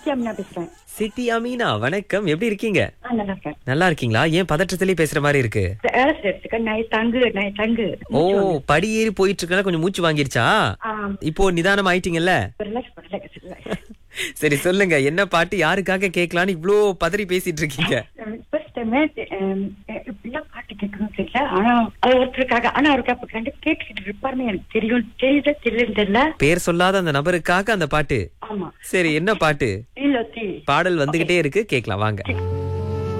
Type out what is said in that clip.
சித்தியம்னா பேசுறேன் சிட்டி அமீனா வணக்கம் எப்படி இருக்கீங்க ஆ, நல்லா இருக்கேன் நல்லா இருக்கீங்களா ஏன் பதற்றத்திலே பேசுற மாதிரி இருக்கு வேலை செய்யறதுக்கு நான் தங்கு நான் தங்கு ஓ படி ஏறி போயிட்டு இருக்கனால கொஞ்சம் மூச்சு வாங்கிருச்சா இப்போ நிதானம் ஆயிட்டீங்கல்ல ரிலாக்ஸ் பண்ணல சரி சொல்லுங்க என்ன பாட்டு யாருக்காக கேட்கலான்னு இவ்ளோ பதறி பேசிட்டு இருக்கீங்க ஃபர்ஸ்ட் டைம் இப்படிலாம் பாட்டு கேட்கணும் தெரியல ஆனா அது ஒருத்தருக்காக ஆனா அவருக்கு அப்ப கண்டு கேட்டுக்கிட்டு இருப்பாருன்னு எனக்கு தெரியும் தெரியுதா தெரியலன்னு தெரியல பேர் சொல்லாத அந்த நபருக்காக அந்த பாட்டு ஆமா சரி என்ன பாட்டு இல்ல தீ பாடல் வந்துகிட்டே இருக்கு கேட்கலாம் வாங்க